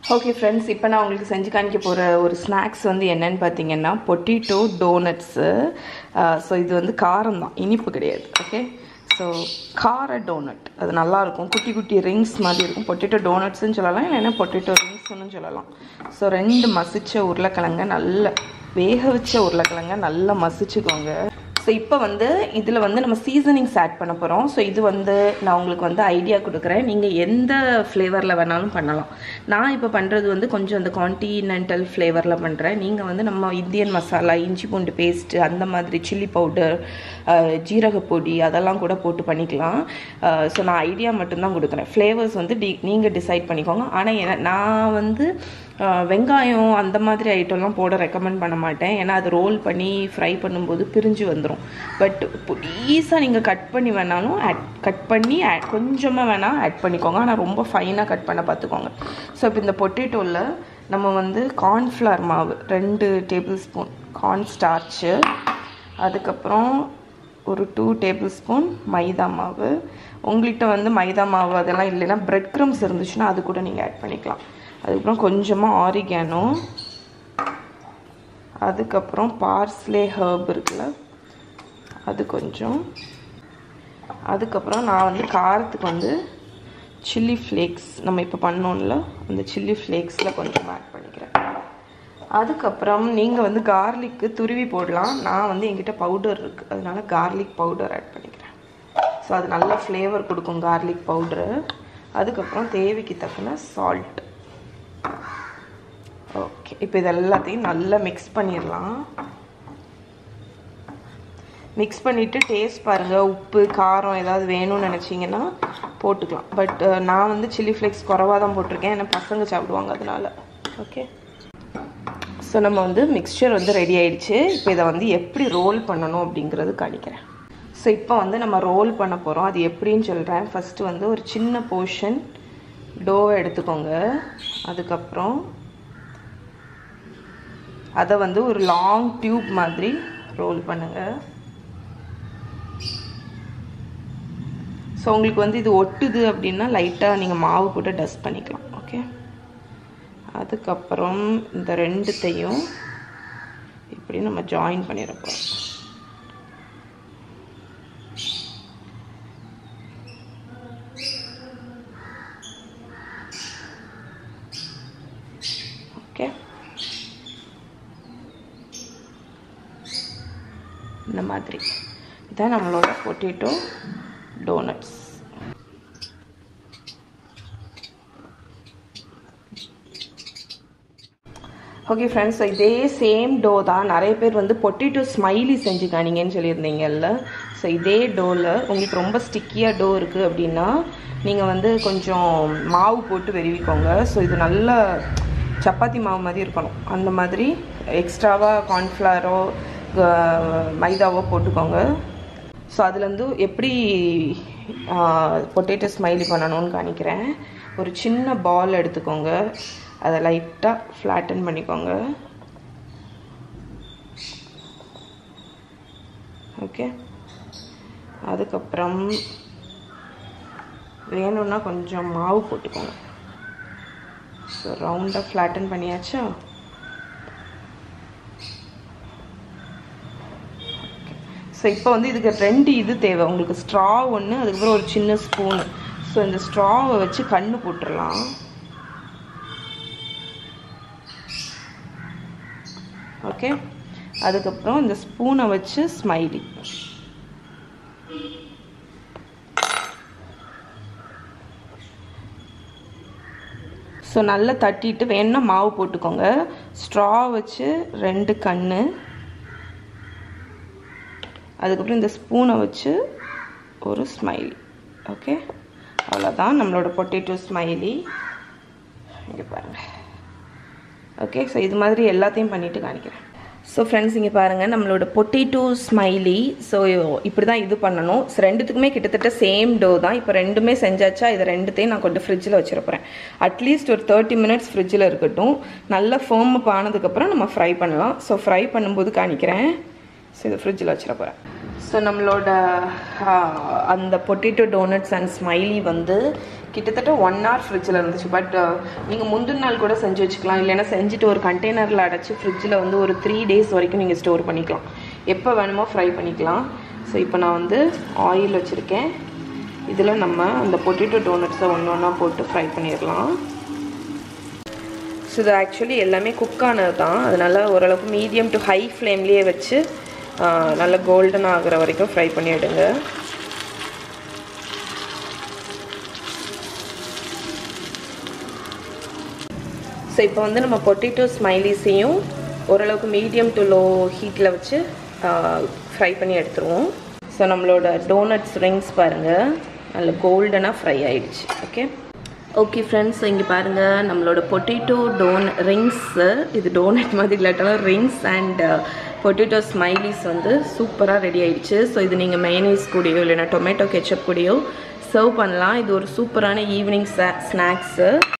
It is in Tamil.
ஓகே ஃப்ரெண்ட்ஸ் இப்போ நான் உங்களுக்கு செஞ்சு காமிக்க போகிற ஒரு ஸ்நாக்ஸ் வந்து என்னன்னு பார்த்தீங்கன்னா பொட்டிட்டோ டோனட்ஸு ஸோ இது வந்து காரம் தான் இனிப்பு கிடையாது ஓகே ஸோ கார டோனட் அது நல்லாயிருக்கும் குட்டி குட்டி ரிங்ஸ் மாதிரி இருக்கும் பொட்டேட்டோ டோனட்ஸ்னு சொல்லலாம் இல்லைன்னா பொட்டேட்டோ ரிங்ஸ்னு சொல்லலாம் ஸோ ரெண்டு மசிச்ச உருளைக்கிழங்க நல்ல வேக வச்ச உருளைக்கிழங்க நல்லா மசிச்சுக்கோங்க ஸோ இப்போ வந்து இதில் வந்து நம்ம சீசனிங்ஸ் ஆட் பண்ண போகிறோம் ஸோ இது வந்து நான் உங்களுக்கு வந்து ஐடியா கொடுக்குறேன் நீங்கள் எந்த ஃப்ளேவரில் வேணாலும் பண்ணலாம் நான் இப்போ பண்ணுறது வந்து கொஞ்சம் அந்த கான்டினென்டல் ஃப்ளேவரில் பண்ணுறேன் நீங்கள் வந்து நம்ம இந்தியன் மசாலா இஞ்சி பூண்டு பேஸ்ட்டு அந்த மாதிரி சில்லி பவுடர் ஜீரகப்பொடி அதெல்லாம் கூட போட்டு பண்ணிக்கலாம் ஸோ நான் ஐடியா மட்டும்தான் கொடுக்குறேன் ஃப்ளேவர்ஸ் வந்து டி நீங்கள் டிசைட் பண்ணிக்கோங்க ஆனால் என நான் வந்து வெங்காயம் அந்த மாதிரி ஐட்டம்லாம் போட ரெக்கமெண்ட் பண்ண மாட்டேன் ஏன்னா அது ரோல் பண்ணி ஃப்ரை பண்ணும்போது பிரிஞ்சு வந்துடும் பட் பொடிசாக நீங்கள் கட் பண்ணி வேணாலும் ஆட் கட் பண்ணி ஆட் கொஞ்சமாக வேணால் ஆட் பண்ணிக்கோங்க ஆனால் ரொம்ப ஃபைனாக கட் பண்ண பார்த்துக்கோங்க ஸோ இப்போ இந்த பொட்டேட்டோவில் நம்ம வந்து கார்ன்ஃப்ளவர் மாவு ரெண்டு டேபிள் ஸ்பூன் கார்ன் ஸ்டார்ச்சு அதுக்கப்புறம் ஒரு டூ டேபிள் ஸ்பூன் மைதா மாவு உங்கள்கிட்ட வந்து மைதா மாவு அதெல்லாம் இல்லைன்னா பிரெட் க்ரம்ஸ் இருந்துச்சுன்னா அது கூட நீங்கள் ஆட் பண்ணிக்கலாம் அதுக்கப்புறம் கொஞ்சமாக ஆரிகேனோ அதுக்கப்புறம் பார்ஸ்லே ஹர்ப் இருக்குல்ல அது கொஞ்சம் அதுக்கப்புறம் நான் வந்து காரத்துக்கு வந்து சில்லி ஃப்ளேக்ஸ் நம்ம இப்போ பண்ணோம்ல அந்த சில்லி ஃப்ளேக்ஸில் கொஞ்சம் ஆட் பண்ணிக்கிறேன் அதுக்கப்புறம் நீங்கள் வந்து கார்லிக்கு துருவி போடலாம் நான் வந்து என்கிட்ட பவுடர் இருக்குது அதனால கார்லிக் பவுடர் ஆட் பண்ணிக்கிறேன் ஸோ அது நல்ல ஃப்ளேவர் கொடுக்கும் கார்லிக் பவுடரு அதுக்கப்புறம் தேவைக்கு தக்கன சால்ட் ஓகே இப்போ இது எல்லாத்தையும் நல்லா மிக்ஸ் பண்ணிடலாம் மிக்ஸ் பண்ணிவிட்டு டேஸ்ட் பாருங்கள் உப்பு காரம் ஏதாவது வேணும்னு நினச்சிங்கன்னா போட்டுக்கலாம் பட் நான் வந்து சில்லி ஃப்ளேக்ஸ் குறவாக தான் போட்டிருக்கேன் ஏன்னா பசங்க சாப்பிடுவாங்க அதனால ஓகே ஸோ நம்ம வந்து மிக்சர் வந்து ரெடி ஆயிடுச்சு இப்போ இதை வந்து எப்படி ரோல் பண்ணணும் அப்படிங்கிறது காணிக்கிறேன் ஸோ இப்போ வந்து நம்ம ரோல் பண்ண போகிறோம் அது எப்படின்னு சொல்கிறேன் ஃபஸ்ட்டு வந்து ஒரு சின்ன போர்ஷன் டோவை எடுத்துக்கோங்க அதுக்கப்புறம் அதை வந்து ஒரு லாங் டியூப் மாதிரி ரோல் பண்ணுங்கள் ஸோ உங்களுக்கு வந்து இது ஒட்டுது அப்படின்னா லைட்டாக நீங்கள் மாவு போட்டு டஸ்ட் பண்ணிக்கலாம் ஓகே அதுக்கப்புறம் இந்த ரெண்டுத்தையும் இப்படி நம்ம ஜாயின் பண்ணிட போகிறோம் ஓகே இந்த மாதிரி இதான் நம்மளோட பொட்டேட்டோ டோனட்ஸ் ஓகே ஃப்ரெண்ட்ஸ் இதே சேம் டோ தான் நிறைய பேர் வந்து பொட்டேட்டோ ஸ்மைலி செஞ்சு காணிங்கன்னு சொல்லியிருந்தீங்கல்ல ஸோ இதே டோவில் உங்களுக்கு ரொம்ப ஸ்டிக்கியாக டோ இருக்குது அப்படின்னா நீங்கள் வந்து கொஞ்சம் மாவு போட்டு வெறிவிக்கோங்க ஸோ இது நல்ல சப்பாத்தி மாவு மாதிரி இருக்கணும் அந்த மாதிரி எக்ஸ்ட்ராவாக கார்ன்ஃப்ளவரோ மைதாவோ போட்டுக்கோங்க ஸோ அதுலேருந்து எப்படி பொட்டேட்டோ ஸ்மைலி பண்ணணும்னு காணிக்கிறேன் ஒரு சின்ன பால் எடுத்துக்கோங்க அதை லைட்டாக ஃப்ளாட்டன் பண்ணிக்கோங்க ஓகே அதுக்கப்புறம் வேணும்னா கொஞ்சம் மாவு போட்டுக்கோங்க ஸோ ரவுண்டாக ஃப்ளாட்டன் பண்ணியாச்சா ஸோ இப்போ வந்து இதுக்கு ரெண்டு இது தேவை உங்களுக்கு ஸ்ட்ரா ஒன்று அதுக்கப்புறம் ஒரு சின்ன ஸ்பூனு ஸோ இந்த ஸ்ட்ராவை வச்சு கண்ணு போட்டுடலாம் ஓகே அதுக்கப்புறம் இந்த ஸ்பூனை வச்சு ஸ்மைலி ஸோ நல்லா தட்டிட்டு வேணும்னா மாவு போட்டுக்கோங்க ஸ்ட்ரா வச்சு ரெண்டு கண்ணு அதுக்கப்புறம் இந்த ஸ்பூனை வச்சு ஒரு ஸ்மைலி ஓகே அவ்வளோதான் நம்மளோட பொட்டேட்டோ ஸ்மைலி இங்கே பாருங்கள் ஓகே ஸோ இது மாதிரி எல்லாத்தையும் பண்ணிவிட்டு காணிக்கிறேன் ஸோ ஃப்ரெண்ட்ஸ் இங்கே பாருங்கள் நம்மளோட பொட்டேட்டோ ஸ்மைலி ஸோ இப்படி தான் இது பண்ணணும் ஸோ ரெண்டுத்துக்குமே கிட்டத்தட்ட சேம் டோ தான் இப்போ ரெண்டுமே செஞ்சாச்சா இது ரெண்டுத்தையும் நான் கொண்டு ஃப்ரிட்ஜில் வச்சிருப்பேன் அட்லீஸ்ட் ஒரு தேர்ட்டி மினிட்ஸ் ஃப்ரிட்ஜில் இருக்கட்டும் நல்லா ஃபேர்ம் அப் ஆனதுக்கப்புறம் நம்ம ஃப்ரை பண்ணலாம் ஸோ ஃப்ரை பண்ணும்போது காணிக்கிறேன் ஸோ இதை ஃப்ரிட்ஜில் வச்சிட போகிறேன் ஸோ நம்மளோட அந்த பொட்டேட்டோ டோனட்ஸ் அண்ட் ஸ்மைலி வந்து கிட்டத்தட்ட ஒன் ஹவர் ஃப்ரிட்ஜில் இருந்துச்சு பட் நீங்கள் முந்தின நாள் கூட செஞ்சு வச்சுக்கலாம் இல்லைன்னா செஞ்சுட்டு ஒரு கண்டெய்னரில் அடைச்சி ஃப்ரிட்ஜில் வந்து ஒரு த்ரீ டேஸ் வரைக்கும் நீங்கள் ஸ்டோர் பண்ணிக்கலாம் எப்போ வேணுமோ ஃப்ரை பண்ணிக்கலாம் ஸோ இப்போ நான் வந்து ஆயில் வச்சுருக்கேன் இதில் நம்ம அந்த பொட்டேட்டோ டோனட்ஸை ஒன்று ஒன்றா போட்டு ஃப்ரை பண்ணிடலாம் ஸோ இது ஆக்சுவலி எல்லாமே குக் ஆனது தான் அதனால் ஓரளவுக்கு மீடியம் டு ஹை ஃப்ளேம்லேயே வச்சு நல்ல கோல்டன் ஆகிற வரைக்கும் ஃப்ரை பண்ணிவிடுங்க ஸோ இப்போ வந்து நம்ம பொட்டேட்டோ ஸ்மைலிஸையும் ஓரளவுக்கு மீடியம் டு லோ ஹீட்டில் வச்சு ஃப்ரை பண்ணி எடுத்துருவோம் ஸோ நம்மளோட டோனட்ஸ் ரிங்ஸ் பாருங்கள் நல்ல கோல்டனாக ஃப்ரை ஆயிடுச்சு ஓகே ஓகே ஃப்ரெண்ட்ஸ் இங்கே பாருங்கள் நம்மளோட பொட்டேட்டோ டோன் ரிங்ஸு இது டோனட் மாதிரி இல்லாட்டாலும் ரிங்ஸ் அண்ட் பொட்டேட்டோ ஸ்மைலிஸ் வந்து சூப்பராக ரெடி ஆயிடுச்சு ஸோ இது நீங்கள் மைனீஸ் கூடயோ இல்லைன்னா டொமேட்டோ கெச்சப் கூடயோ சர்வ் பண்ணலாம் இது ஒரு சூப்பரான ஈவினிங் ஸ்நாக்ஸு